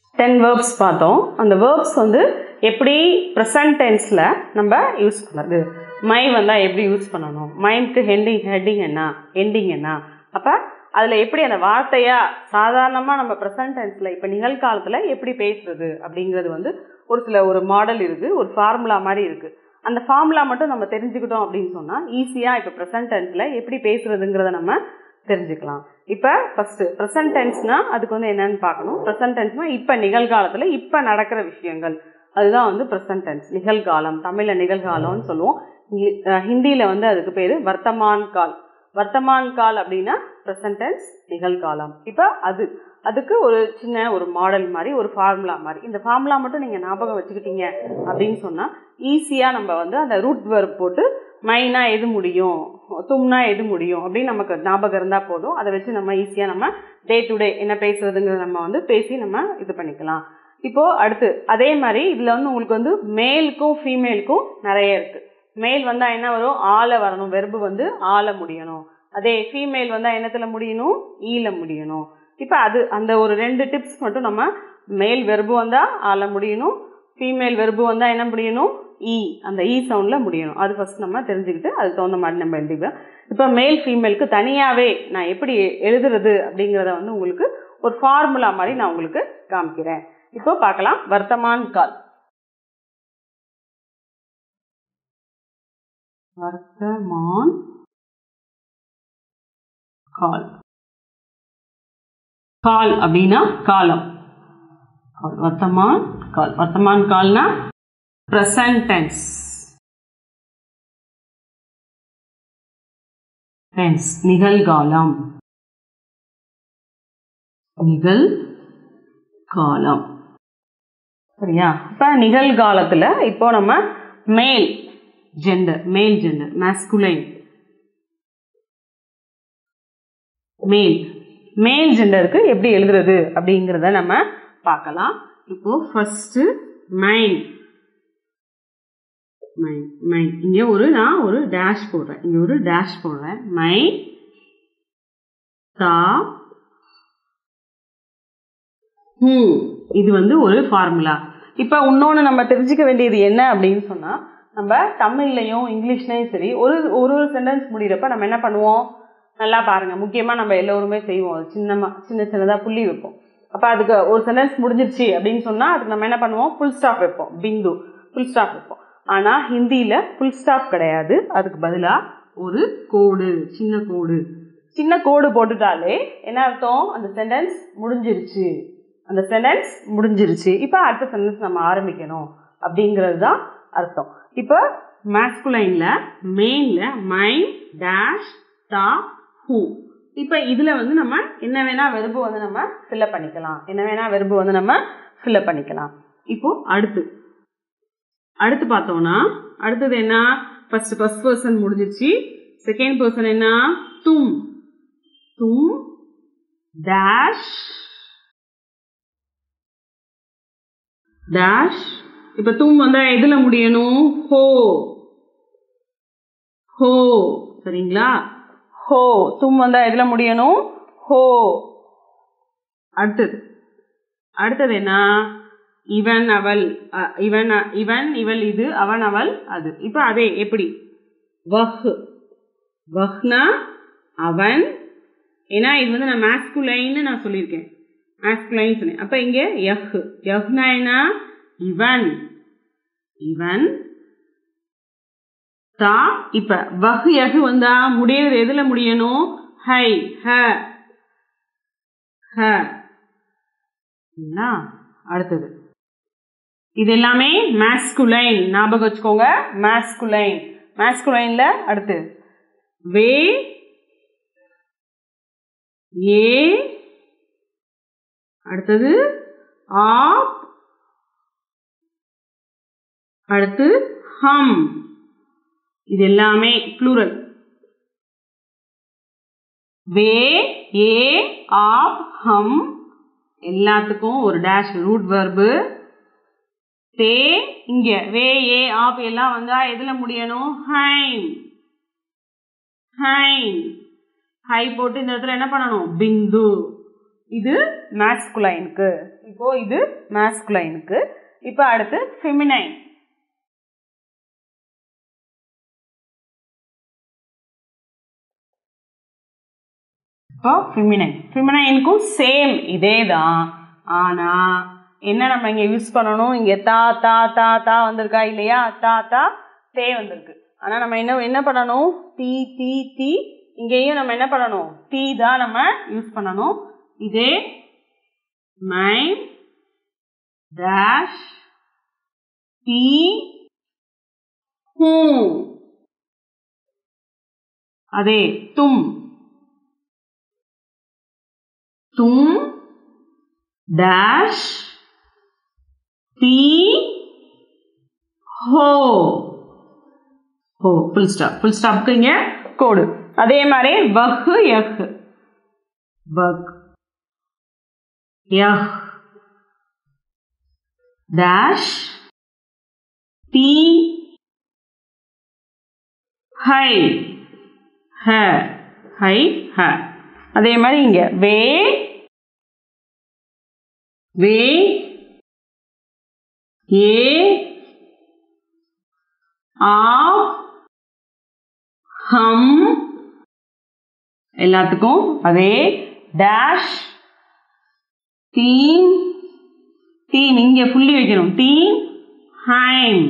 ten verbs பார்த்தோம் அந்த verbs வந்து எப்படி ப்ரெசன்ட் டென்ஸில் நம்ம யூஸ் பண்ணுறது மை வந்தால் எப்படி யூஸ் பண்ணணும் மைம்க்கு ஹெண்டிங் ஹெட்டிங் என்ன எண்டிங் என்ன அப்போ அதில் எப்படி அந்த வார்த்தையாக சாதாரணமாக நம்ம ப்ரெசன்ட் டென்ஸில் இப்போ நிகழ்காலத்தில் எப்படி பேசுறது அப்படிங்கிறது வந்து ஒரு சில ஒரு மாடல் இருக்குது ஒரு ஃபார்முலா மாதிரி இருக்குது அந்த ஃபார்முலா மட்டும் நம்ம தெரிஞ்சுக்கிட்டோம் அப்படின்னு சொன்னால் ஈஸியாக இப்போ ப்ரெசன்ட் டென்ஸில் எப்படி பேசுறதுங்கிறத நம்ம தெரிஞ்சுக்கலாம் இப்போ ஃபஸ்ட்டு ப்ரெசன்ட் டென்ஸ்னால் அதுக்கு வந்து என்னன்னு பார்க்கணும் ப்ரெசன்ட் டென்ஸ்னால் இப்போ நிகழ்காலத்தில் இப்போ நடக்கிற விஷயங்கள் அதுதான் வந்து ப்ரெசன்ட் டென்ஸ் நிகழ்காலம் தமிழில் நிகழ்காலம்னு சொல்லுவோம் ஹிந்தியில் வந்து அதுக்கு பேர் வர்த்தமான் கால் வர்த்தமான் கால் அப்படின்னா ப்ரெசன்ட் டென்ஸ் நிகழ்காலம் இப்போ அது அதுக்கு ஒரு சின்ன ஒரு மாடல் மாதிரி ஒரு ஃபார்முலா மாதிரி இந்த ஃபார்முலா மட்டும் நீங்கள் ஞாபகம் வச்சுக்கிட்டீங்க அப்படின்னு சொன்னால் ஈஸியாக நம்ம வந்து அந்த ரூட் வெர்ப் போட்டு மைனா எது முடியும் தும்னா எது முடியும் அப்படின்னு நமக்கு ஞாபகம் இருந்தால் போதும் அதை வச்சு நம்ம ஈஸியாக நம்ம டே டு டே என்ன பேசுறதுங்கிறத நம்ம வந்து பேசி நம்ம இது பண்ணிக்கலாம் இப்போது அடுத்து அதே மாதிரி இதில் வந்து உங்களுக்கு வந்து மேலுக்கும் ஃபீமேலுக்கும் நிறைய இருக்குது மேல் வந்தால் என்ன வரும் ஆளை வரணும் வெர்பு வந்து ஆளை முடியணும் அதே ஃபீமேல் வந்தால் என்னத்தில் முடியணும் ஈல முடியணும் இப்போ அது அந்த ஒரு ரெண்டு டிப்ஸ் மட்டும் நம்ம மேல் வெர்பு வந்தால் ஆள முடியணும் ஃபீமேல் வெர்பு வந்தால் என்ன முடியணும் இ அந்த இ சவுண்டில் முடியணும் அது ஃபஸ்ட் நம்ம தெரிஞ்சுக்கிட்டு அதுக்கு தகுந்த மாதிரி நம்ம எழுதிக்கலாம் இப்போ மேல் ஃபீமேலுக்கு தனியாகவே நான் எப்படி எழுதுறது அப்படிங்கிறத வந்து உங்களுக்கு ஒரு ஃபார்முலா மாதிரி நான் உங்களுக்கு காமிக்கிறேன் இப்போ பார்க்கலாம் வர்த்தமான் கால் வர்த்தமான் கால் கால் அப்படின்னா காலம் வர்த்தமான் கால் வர்த்தமான் கால்னா ப்ரெசன்ட் டென்ஸ் டென்ஸ் நிகழ்காலம் நிகழ் காலம் சரியா இப்போ நிகழ்காலத்தில் இப்போ நம்ம மேல் ஜெண்டர் மேல் ஜெண்டர் மேஸ்குலைன் மேல் மேல் ஜெண்டருக்கு எப்படி எழுதுறது அப்படிங்கிறத நம்ம பார்க்கலாம் இப்போ ஃபர்ஸ்ட் மைன் மைன் மைன் இங்கே ஒரு நான் ஒரு டேஷ் போடுறேன் இங்கே ஒரு டேஷ் போடுறேன் மை தா ஹூ இது வந்து ஒரு ஃபார்முலா இப்போ இன்னொன்று நம்ம தெரிஞ்சுக்க வேண்டியது என்ன அப்படின்னு சொன்னால் நம்ம தமிழ்லையும் இங்கிலீஷ்லையும் சரி ஒரு ஒரு ஒரு சென்டென்ஸ் முடிகிறப்ப நம்ம என்ன பண்ணுவோம் நல்லா பாருங்கள் முக்கியமாக நம்ம எல்லோருமே செய்வோம் சின்னமாக சின்ன சின்னதாக புள்ளி வைப்போம் அப்போ அதுக்கு ஒரு சென்டென்ஸ் முடிஞ்சிருச்சு அப்படின்னு சொன்னால் அதுக்கு நம்ம என்ன பண்ணுவோம் ஃபுல் ஸ்டாப் வைப்போம் பிந்து ஃபுல் ஸ்டாப் வைப்போம் ஆனால் ஹிந்தியில் ஃபுல் ஸ்டாப் கிடையாது அதுக்கு பதிலாக ஒரு கோடு சின்ன கோடு சின்ன கோடு போட்டுட்டாலே என்ன அர்த்தம் அந்த சென்டென்ஸ் முடிஞ்சிருச்சு அந்த சென்டென்ஸ் முடிஞ்சிருச்சு இப்போ அடுத்த சென்டென்ஸ் நம்ம ஆரம்பிக்கணும் அப்படிங்கிறது தான் அர்த்தம் இப்போ மேஸ்குலைனில் மெயினில் மை டேஷ் தா ஹூ இப்போ இதில் வந்து நம்ம என்ன வேணால் வெறுப்பு வந்து நம்ம ஃபில்லப் பண்ணிக்கலாம் என்ன வேணால் வெறுப்பு வந்து நம்ம ஃபில்லப் பண்ணிக்கலாம் இப்போ அடுத்து அடுத்து பார்த்தோம்னா அடுத்தது என்ன ஃபர்ஸ்ட் ஃபர்ஸ்ட் பர்சன் முடிஞ்சிருச்சு செகண்ட் பர்சன் என்ன தும் தும் டேஷ் டேஷ் இப்போ தும் வந்தா எதுல முடியணும் ஹோ ஹோ சரிங்களா ஹோ தும் வந்தா எதுல முடியணும் ஹோ அடுத்தது அடுத்தது என்ன இவன் அவள் இவன் இவன் இவள் இது அவன் அவள் அது இப்போ அதே எப்படி வஹ் வஹ்னா அவன் ஏன்னா இது வந்து நான் மேஸ்குலைன்னு நான் சொல்லியிருக்கேன் மேஸ்குலைன் சொன்னேன் அப்போ இங்கே யஹ் யஹ்னா என்ன இவன் இவன் தா இப்ப வஹ் யஹ் வந்தா முடியறது எதுல முடியணும் ஹை ஹ ஹ அடுத்தது இது எல்லாமே மேஸ்குலைன் ஞாபகம் வச்சுக்கோங்க மேஸ்குலைன் மேஸ்குலைன்ல அடுத்து வே ஏ அடுத்தது ஆப் அடுத்து ஹம் இது எல்லாமே ப்ளூரல் வே ஏ ஆப் ஹம் எல்லாத்துக்கும் ஒரு டேஷ் ரூட் வர்பு தே இங்க வே ஏ ஆப் எல்லாம் வந்தா எதுல முடியணும் ஹைம் ஹைம் ஹை போட்டு இந்த இடத்துல என்ன பண்ணணும் பிந்து இது மேஸ்குலைனுக்கு இப்போ இது மேஸ்குலைனுக்கு இப்போ அடுத்து ஃபெமினைன் இப்போ ஃபிமினைன் ஃபிமினைனுக்கும் சேம் இதே தான் ஆனால் என்ன நம்ம இங்கே யூஸ் பண்ணணும் இங்கே தா தா தா தா வந்திருக்கா இல்லையா தா தா தே வந்திருக்கு ஆனால் நம்ம என்ன என்ன பண்ணணும் டி டி டி இங்கேயும் நம்ம என்ன பண்ணணும் டி தான் நம்ம யூஸ் பண்ணணும் இதே மைன் டேஷ் டி ஹூ அதே தும் तुम डैश टी हो हो फुल स्टॉप फुल स्टॉप இங்க கோடு அதே மாதிரி வஹ் யஹ் வக் யஹ் டேஷ் டி ஹை ஹ ஹை ஹ அதே மாதிரி இங்க வே வே ஏ ஆ ஹம் எல்லாத்துக்கும் அதே டேஷ் டீம் டீம் இங்க புள்ளி வைக்கணும் டீம் ஹைம்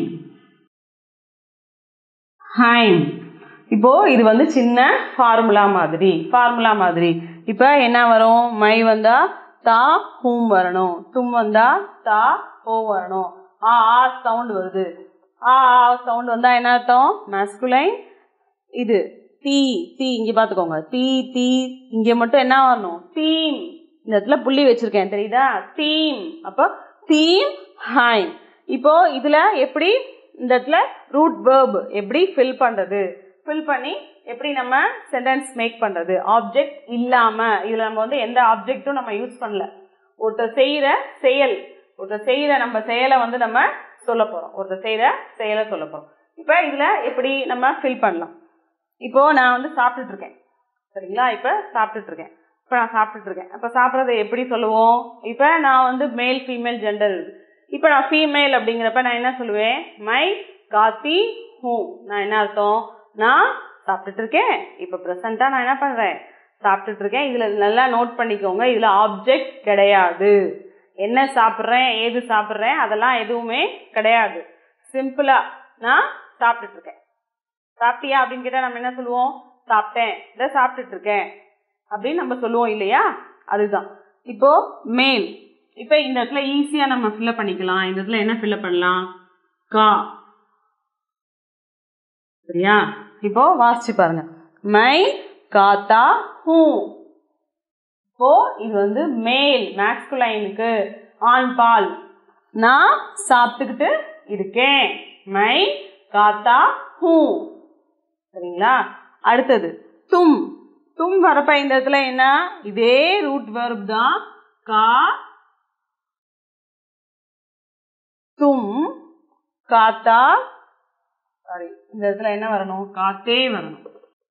ஹைம் இப்போ இது வந்து சின்ன ஃபார்முலா மாதிரி ஃபார்முலா மாதிரி இப்போ என்ன வரும் மை வந்தா தா ஹூம் வரணும் தும் வந்தா தா ஹோ வரணும் ஆ ஆ சவுண்ட் வருது ஆ ஆ சவுண்ட் வந்தா என்ன அர்த்தம் மேஸ்குலைன் இது தீ தீ இங்க பாத்துக்கோங்க தீ தீ இங்க மட்டும் என்ன வரணும் தீம் இந்த இடத்துல புள்ளி வச்சிருக்கேன் தெரியுதா தீம் அப்போ தீம் ஹைம் இப்போ இதுல எப்படி இந்த இடத்துல ரூட் வேர்ப் எப்படி ஃபில் பண்றது ஃபில் பண்ணி எப்படி நம்ம சென்டென்ஸ் மேக் பண்ணுறது ஆப்ஜெக்ட் இல்லாமல் இதில் நம்ம வந்து எந்த ஆப்ஜெக்ட்டும் நம்ம யூஸ் பண்ணல ஒருத்தர் செய்கிற செயல் ஒருத்தர் செய்கிற நம்ம செயலை வந்து நம்ம சொல்ல போகிறோம் ஒருத்தர் செய்கிற செயலை சொல்ல போகிறோம் இப்போ இதில் எப்படி நம்ம ஃபில் பண்ணலாம் இப்போது நான் வந்து சாப்பிட்டுட்டு இருக்கேன் சரிங்களா இப்போ சாப்பிட்டுட்டு இருக்கேன் இப்போ நான் சாப்பிட்டுட்டு இருக்கேன் அப்போ சாப்பிட்றத எப்படி சொல்லுவோம் இப்போ நான் வந்து மேல் ஃபீமேல் ஜெண்டர் இப்போ நான் ஃபீமேல் அப்படிங்கிறப்ப நான் என்ன சொல்லுவேன் மை காத்தி ஹூ நான் என்ன அர்த்தம் நான் சாப்பிட்டுட்டு இருக்கேன் இப்போ ப்ரெசண்ட்டாக நான் என்ன பண்ணுறேன் சாப்பிட்டுட்டு இருக்கேன் இதில் நல்லா நோட் பண்ணிக்கோங்க இதில் ஆப்ஜெக்ட் கிடையாது என்ன சாப்பிட்றேன் ஏது சாப்பிட்றேன் அதெல்லாம் எதுவுமே கிடையாது சிம்பிளாக நான் சாப்பிட்டுட்டு இருக்கேன் சாப்பிட்டியா அப்படின்னு கேட்டால் நம்ம என்ன சொல்லுவோம் சாப்பிட்டேன் இதை சாப்பிட்டுட்டு இருக்கேன் அப்படின்னு நம்ம சொல்லுவோம் இல்லையா அதுதான் இப்போ மேல் இப்போ இந்த இடத்துல ஈஸியாக நம்ம ஃபில்அப் பண்ணிக்கலாம் இந்த இடத்துல என்ன ஃபில்அப் பண்ணலாம் கா சரியா இப்போ வாசிச்சு பாருங்க மை காத்தா ஹூ இப்போ இது வந்து மேல் மேஸ்குலைனுக்கு ஆண் பால் நான் சாப்பிட்டுக்கிட்டு இருக்கேன் மை காத்தா ஹூ சரிங்களா அடுத்தது தும் தும் வரப்ப இந்த இடத்துல என்ன இதே ரூட் வெர்ப் தான் கா தும் காத்தா சாரி இந்த இடத்துல என்ன வரணும் காத்தே வரணும்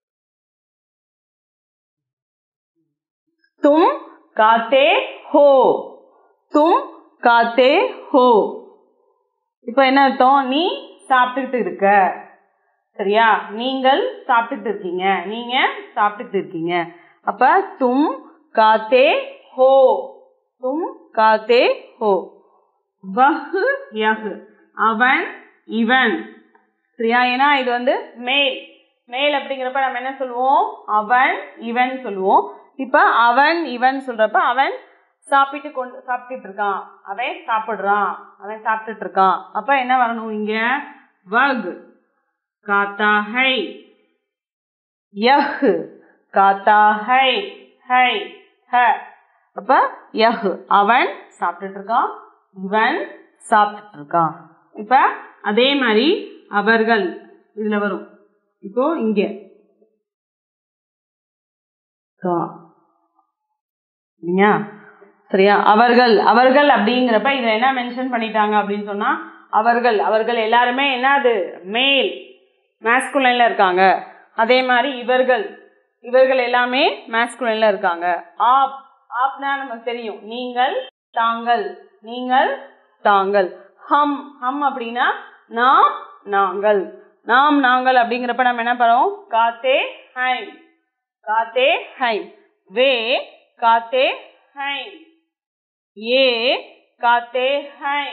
தும் காத்தே ஹோ தும் காத்தே ஹோ இப்போ என்ன அர்த்தம் நீ சாப்பிட்டுக்கிட்டு இருக்க சரியா நீங்கள் சாப்பிட்டுட்டு இருக்கீங்க நீங்க சாப்பிட்டுட்டு இருக்கீங்க அப்ப தும் காத்தே ஹோ தும் காத்தே ஹோ வஹ் யஹ் அவன் இவன் சரியா ஏன்னா இது வந்து மேல் மேல் அப்படிங்கிறப்ப நம்ம என்ன சொல்லுவோம் அவன் இவன் சொல்லுவோம் இப்ப அவன் இவன் சொல்றப்ப அவன் சாப்பிட்டு கொண்டு சாப்பிட்டுட்டு இருக்கான் அவன் சாப்பிடுறான் அவன் சாப்பிட்டுட்டு இருக்கான் அப்ப என்ன வரணும் இங்க வக் காத்தா ஹை யஹ் காத்தா ஹை ஹை ஹ அப்ப யஹ் அவன் சாப்பிட்டுட்டு இருக்கான் இவன் சாப்பிட்டுட்டு இருக்கான் இப்ப அதே மாதிரி அவர்கள் இதுல வரும் இப்போ இங்க கா சரியா சரியா அவர்கள் அவர்கள் அப்படிங்கிறப்ப இதுல என்ன மென்ஷன் பண்ணிட்டாங்க அப்படின்னு சொன்னா அவர்கள் அவர்கள் எல்லாருமே என்னது மேல் மேஸ்குலைன்ல இருக்காங்க அதே மாதிரி இவர்கள் இவர்கள் எல்லாமே மேஸ்குலைன்ல இருக்காங்க ஆப் ஆப்னா நமக்கு தெரியும் நீங்கள் தாங்கள் நீங்கள் தாங்கள் ஹம் ஹம் அப்படின்னா நாம் நாங்கள் நாம் நாங்கள் அப்படிங்கிறப்ப நம்ம என்ன பண்ணுவோம் காத்தே ஹைம் காத்தே ஹைம் வே காத்தே ஹைம் ये काते हैं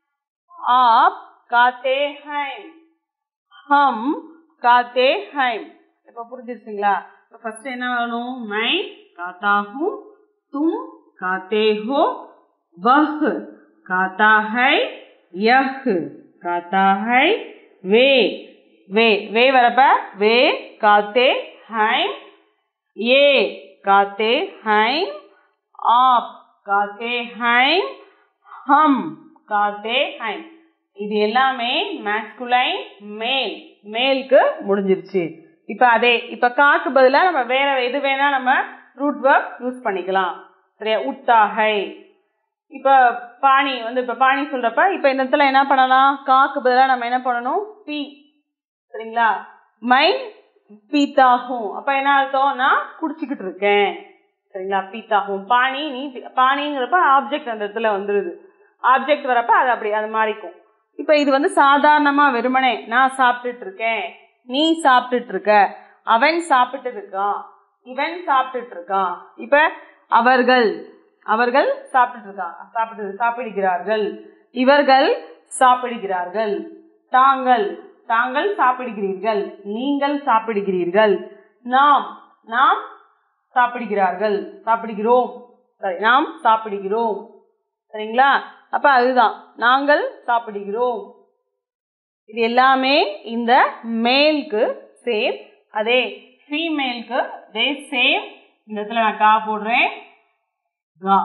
आप காத்தே हैं हम காத்தே हैं இப்போ புரிஞ்சிருச்சுங்களா இப்போ ஃபர்ஸ்ட் என்ன வரணும் मैं காத்தா हूँ तुम காते हो वह காத்தா है यह காத்தா है वे वे वे வரப்ப वे காத்தே हैं ये காते हैं आप காத்தே हैं हम காத்தே हैं இது எல்லாமே மேஸ்குலைன் மேல் மேலுக்கு முடிஞ்சிருச்சு இப்போ அதே இப்போ காக்கு பதிலாக நம்ம வேற எது வேணா நம்ம ரூட் வேர்ப் யூஸ் பண்ணிக்கலாம் சரியா உத்தாகை இப்போ பாணி வந்து இப்போ பாணி சொல்றப்ப இப்போ இந்த இடத்துல என்ன பண்ணலாம் காக்கு பதிலாக நம்ம என்ன பண்ணணும் பி சரிங்களா மை பீத்தாகும் அப்போ என்ன அர்த்தம் நான் குடிச்சிக்கிட்டு இருக்கேன் சரிங்களா பீத்தாகும் பாணி நீ பி- பாணிங்கிறப்ப ஆப்ஜெக்ட் அந்த இடத்துல வந்துடுது ஆப்ஜெக்ட் வரப்ப அது அப்படி அது மாறிக்கும் இப்போ இது வந்து சாதாரணமா வெறுமனே நான் சாப்பிட்டுட்டு இருக்கேன் நீ சாப்பிட்டுட்டு இருக்க அவன் சாப்பிட்டு இருக்கான் இவன் சாப்பிட்டுட்டு இருக்கான் இப்ப அவர்கள் அவர்கள் சாப்பிட்டுட்டு இருக்கான் சாப்பிட்டு சாப்பிடுகிறார்கள் இவர்கள் சாப்பிடுகிறார்கள் தாங்கள் தாங்கள் சாப்பிடுகிறீர்கள் நீங்கள் சாப்பிடுகிறீர்கள் நாம் நாம் சாப்பிடுகிறார்கள் சாப்பிடுகிறோம் சரி நாம் சாப்பிடுகிறோம் சரிங்களா அப்ப அதுதான் நாங்கள் சாப்பிடுகிறோம் இது எல்லாமே இந்த மேல்க்கு சேம் அதே ஃபீமேலுக்கு தே சேம் இந்த இடத்துல நான் கா போடுறேன் கா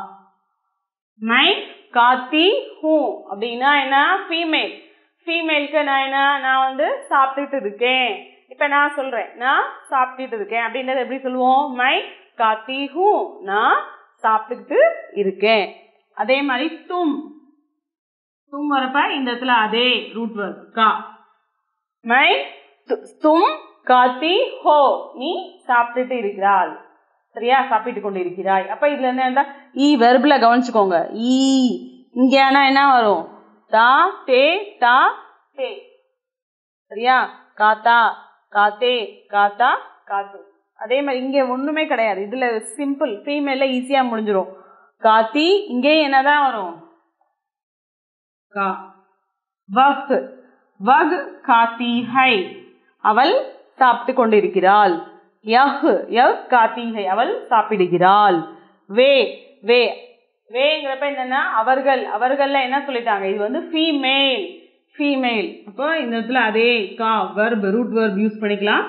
மை காத்தி ஹூ அப்படின்னா என்ன ஃபீமேல் ஃபீமேலுக்கு நான் என்ன நான் வந்து சாப்பிட்டுட்டு இருக்கேன் இப்போ நான் சொல்றேன் நான் சாப்பிட்டுட்டு இருக்கேன் அப்படின்றத எப்படி சொல்லுவோம் மை காத்தி ஹூ நான் சாப்பிட்டுக்கிட்டு இருக்கேன் அதே மாதிரி தும் தும் வரப்ப இந்த இடத்துல அதே ரூட் வரும் கா மை து- தும் காத்தி ஹோ நீ சாப்பிட்டுட்டு இருக்கிறாள் சரியா சாப்பிட்டு கொண்டு இருக்கிறாய் அப்ப இதுல என்ன இருந்தா ஈ வெர்ப்ல கவனிச்சுக்கோங்க ஈ இங்க ஆனா என்ன வரும் தா தே தா தே சரியா காத்தா காத்தே காத்தா காத்து அதே மாதிரி இங்க ஒண்ணுமே கிடையாது இதுல சிம்பிள் ஃபீமேல்ல ஈஸியா முடிஞ்சிரும் காத்தி இங்கேயும் என்னதான் வரும் கா வக் வக் காத்தி ஹை அவள் சாப்பிட்டு கொண்டிருக்கிறாள் யஹ் யஹ் காத்தி ஹை அவள் சாப்பிடுகிறாள் வே வே வேங்கிறப்ப என்னன்னா அவர்கள் அவர்கள்ல என்ன சொல்லிட்டாங்க இது வந்து ஃபீமேல் ஃபீமேல் அப்போ இந்த இடத்துல அதே கா verb ரூட் verb யூஸ் பண்ணிக்கலாம்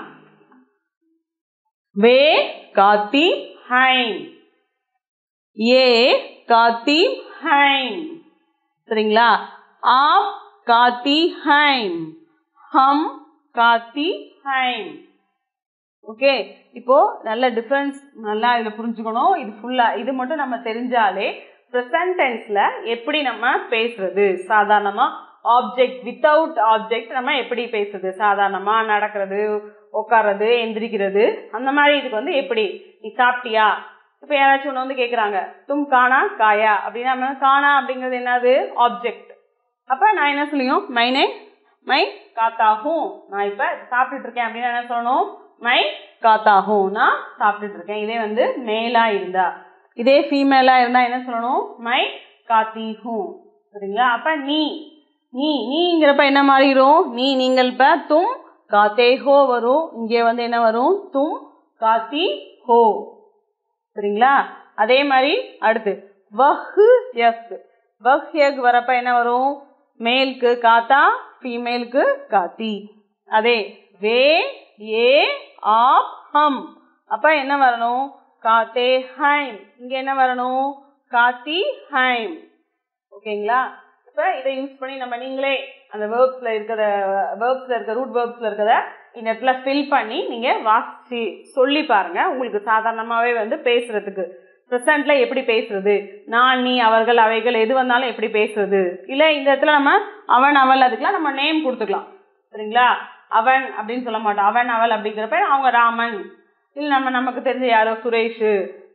வே காத்தி ஹைன் ஏ காத்தி ஹைன் சரிங்களா ஆப் காத்தி ஹைம் ஹம் காத்தி ஹைம் ஓகே இப்போ நல்ல டிஃபரன்ஸ் நல்லா இதில் புரிஞ்சுக்கணும் இது ஃபுல்லா இது மட்டும் நம்ம தெரிஞ்சாலே ப்ரெசன்ட் டென்ஸ்ல எப்படி நம்ம பேசுறது சாதாரணமா ஆப்ஜெக்ட் வித்தவுட் ஆப்ஜெக்ட் நம்ம எப்படி பேசுறது சாதாரணமா நடக்கிறது உட்கார்றது எந்திரிக்கிறது அந்த மாதிரி இதுக்கு வந்து எப்படி நீ சாப்பிட்டியா இப்போ யாராச்சும் ஒன்று வந்து கேட்குறாங்க தும் காணா காயா அப்படின்னா நம்ம காணா அப்படிங்கிறது என்னது ஆப்ஜெக்ட் அப்போ நான் என்ன சொல்லியும் மைனே மை காத்தாகும் நான் இப்போ சாப்பிட்டுட்டு இருக்கேன் அப்படின்னா என்ன சொல்லணும் மை காத்தாகும் நான் சாப்பிட்டுட்டு இருக்கேன் இதே வந்து மேலா இருந்தா இதே ஃபீமேலா இருந்தா என்ன சொல்லணும் மை காத்தீகும் சரிங்களா அப்ப நீ நீ நீங்கிறப்ப என்ன மாறிடும் நீ நீங்கள் இப்ப தும் காத்தே ஹோ வரும் இங்கே வந்து என்ன வரும் தும் காத்தி ஹோ சரிங்களா அதே மாதிரி அடுத்து வஹ் யக் வஹ் யக் வரப்ப என்ன வரும் மேலுக்கு காத்தா ஃபீமேலுக்கு காத்தி அதே வே ஏ ஆப் ஹம் அப்ப என்ன வரணும் காத்தே ஹைம் இங்க என்ன வரணும் காத்தி ஹைம் ஓகேங்களா இப்ப இதை யூஸ் பண்ணி நம்ம நீங்களே அந்த வேர்ப்ஸ்ல இருக்கிற வேர்ப்ஸ்ல இருக்க ரூட் வேர்ப்ஸ்ல இருக்கிறத இந்த இடத்துல ஃபில் பண்ணி நீங்க வாசிச்சு சொல்லி பாருங்க உங்களுக்கு சாதாரணமாவே வந்து பேசுறதுக்கு ப்ரெசன்ட்ல எப்படி பேசுறது நான் நீ அவர்கள் அவைகள் எது வந்தாலும் எப்படி பேசுறது இல்ல இந்த இடத்துல நம்ம அவன் அவள் அதுக்கெல்லாம் நம்ம நேம் கொடுத்துக்கலாம் சரிங்களா அவன் அப்படின்னு சொல்ல மாட்டோம் அவன் அவள் அப்படிங்கிறப்ப அவங்க ராமன் இல்ல நம்ம நமக்கு தெரிஞ்ச யாரோ சுரேஷ்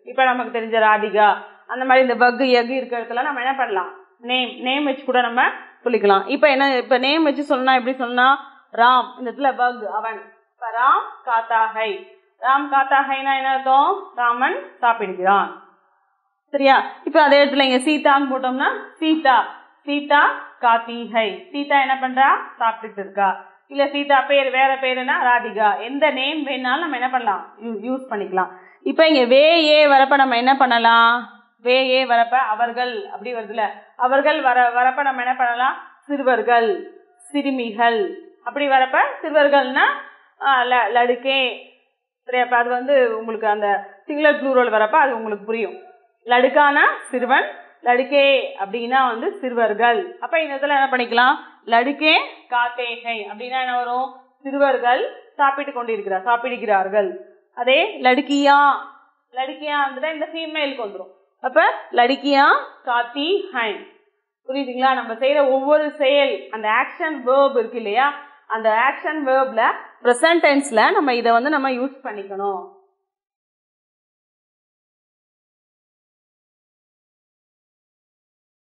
இப்போ நமக்கு தெரிஞ்ச ராதிகா அந்த மாதிரி இந்த பக் எக் இருக்கிற இடத்துல நம்ம என்ன பண்ணலாம் நேம் நேம் வச்சு கூட நம்ம சொல்லிக்கலாம் இப்போ என்ன இப்போ நேம் வச்சு சொல்லணும் எப்படி சொல்லணும் ராம் இந்த இடத்துல பக் அவன் இப்போ ராம் காத்தாகை ராம் காத்தாகைனா என்ன அர்த்தம் ராமன் சாப்பிடுகிறான் சரியா இப்போ அதே இடத்துல இங்க சீதான்னு போட்டோம்னா சீதா சீதா கார்த்திகை சீதா என்ன பண்றா சாப்பிட்டுட்டு இருக்கா இல்ல சீதா பேர் வேற பேருனா ராதிகா எந்த நேம் வேணாலும் நம்ம என்ன பண்ணலாம் யூஸ் பண்ணிக்கலாம் இப்போ இங்க வே ஏ வரப்ப நம்ம என்ன பண்ணலாம் வே ஏ வரப்ப அவர்கள் அப்படி வருதுல அவர்கள் வர வரப்ப நம்ம என்ன பண்ணலாம் சிறுவர்கள் சிறுமிகள் அப்படி வரப்ப சிறுவர்கள்னா ஆஹ், ல- லடுக்கே சரி அப்போ அது வந்து உங்களுக்கு அந்த சிங்குலர் ப்ளூரல் வரப்ப அது உங்களுக்கு புரியும் லடுக்கானா சிறுவன் லடுக்கே அப்படின்னா வந்து சிறுவர்கள் அப்ப இந்த இடத்துல என்ன பண்ணிக்கலாம் லடுக்கே காத்தேகை அப்படின்னா என்ன வரும் சிறுவர்கள் சாப்பிட்டு கொண்டிருக்கிறார் சாப்பிடுகிறார்கள் அதே லடுக்கியா லடுக்கியா வந்துட்டா இந்த ஃபீமேலுக்கு வந்துடும் அப்ப லடுக்கியா காத்தி ஹைன் புரியுதுங்களா நம்ம செய்யற ஒவ்வொரு செயல் அந்த ஆக்ஷன் வேர்ப் இருக்கு இல்லையா அந்த ஆக்ஷன் வேர்ப்ல ப்ரெசன்ட் டென்ஸ்ல நம்ம இதை வந்து நம்ம யூஸ் பண்ணிக்கணும்